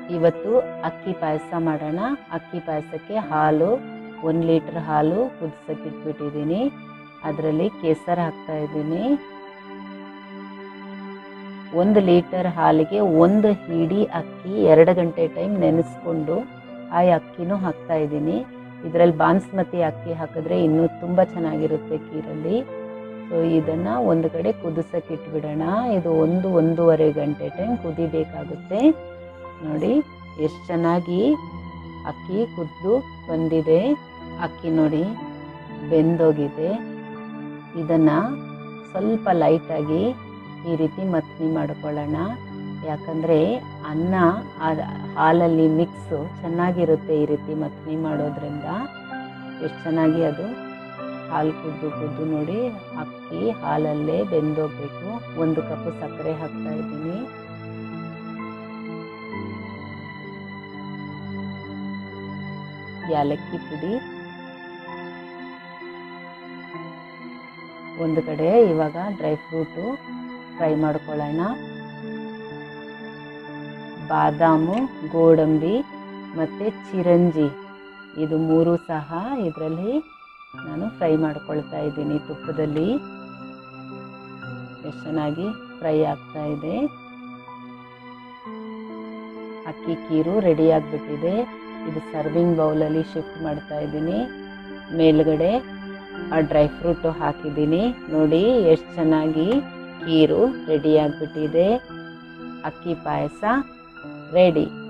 ಇವತ್ತು ಅಕ್ಕಿ ಪಾಯಸ ಮಾಡೋಣ ಅಕ್ಕಿ ಪಾಯಸಕ್ಕೆ ಹಾಲು ಒಂದು ಲೀಟ್ರ್ ಹಾಲು ಕುದಿಸೋಕೆ ಇಟ್ಬಿಟ್ಟಿದ್ದೀನಿ ಅದರಲ್ಲಿ ಕೇಸರ ಹಾಕ್ತಾ ಇದ್ದೀನಿ ಒಂದು ಲೀಟರ್ ಹಾಲಿಗೆ ಒಂದು ಹಿಡಿ ಅಕ್ಕಿ ಎರಡು ಗಂಟೆ ಟೈಮ್ ನೆನೆಸ್ಕೊಂಡು ಆ ಅಕ್ಕಿನೂ ಹಾಕ್ತಾ ಇದ್ದೀನಿ ಇದರಲ್ಲಿ ಬಾನ್ಸ್ಮತಿ ಅಕ್ಕಿ ಹಾಕಿದ್ರೆ ಇನ್ನೂ ತುಂಬ ಚೆನ್ನಾಗಿರುತ್ತೆ ಕೀರಲ್ಲಿ ಸೊ ಇದನ್ನು ಒಂದು ಕಡೆ ಕುದಿಸೋಕೆ ಇಟ್ಬಿಡೋಣ ಇದು ಒಂದು ಒಂದೂವರೆ ಗಂಟೆ ಟೈಮ್ ಕುದಿಬೇಕಾಗುತ್ತೆ ನೋಡಿ ಎಷ್ಟು ಚೆನ್ನಾಗಿ ಅಕ್ಕಿ ಕುದ್ದು ಬಂದಿದೆ ಅಕ್ಕಿ ನೋಡಿ ಬೆಂದೋಗಿದೆ ಇದನ್ನು ಸ್ವಲ್ಪ ಲೈಟಾಗಿ ಈ ರೀತಿ ಮತ್ನಿ ಮಾಡ್ಕೊಳ್ಳೋಣ ಯಾಕಂದರೆ ಅನ್ನ ಆ ಹಾಲಲ್ಲಿ ಮಿಕ್ಸು ಚೆನ್ನಾಗಿರುತ್ತೆ ಈ ರೀತಿ ಮತ್ನಿ ಮಾಡೋದ್ರಿಂದ ಎಷ್ಟು ಚೆನ್ನಾಗಿ ಅದು ಹಾಲು ಕುದ್ದು ಕುದ್ದು ನೋಡಿ ಅಕ್ಕಿ ಹಾಲಲ್ಲೇ ಬೆಂದೋಗ್ಬೇಕು ಒಂದು ಕಪ್ ಸಕ್ಕರೆ ಹಾಕ್ತಾ ಇದ್ದೀನಿ ಯಾಲಕ್ಕಿ ಪುಡಿ ಒಂದು ಕಡೆ ಇವಾಗ ಡ್ರೈ ಫ್ರೂಟು ಫ್ರೈ ಮಾಡ್ಕೊಳ್ಳೋಣ ಬಾದಾಮು ಗೋಡಂಬಿ ಮತ್ತು ಚಿರಂಜಿ ಇದು ಮೂರು ಸಹ ಇದರಲ್ಲಿ ನಾನು ಫ್ರೈ ಮಾಡ್ಕೊಳ್ತಾ ಇದ್ದೀನಿ ತುಪ್ಪದಲ್ಲಿ ಎಷ್ಟು ಚೆನ್ನಾಗಿ ಫ್ರೈ ಆಗ್ತಾ ಇದೆ ಅಕ್ಕಿ ಕೀರು ರೆಡಿ ಆಗಿಬಿಟ್ಟಿದೆ ಇದು ಸರ್ವಿಂಗ್ ಬೌಲಲ್ಲಿ ಶಿಫ್ಟ್ ಮಾಡ್ತಾ ಇದ್ದೀನಿ ಮೇಲ್ಗಡೆ ಆ ಡ್ರೈ ಫ್ರೂಟು ಹಾಕಿದ್ದೀನಿ ನೋಡಿ ಎಷ್ಟು ಚೆನ್ನಾಗಿ ಕೀರು ರೆಡಿ ಆಗಿಬಿಟ್ಟಿದೆ ಅಕ್ಕಿ ಪಾಯಸ ರೆಡಿ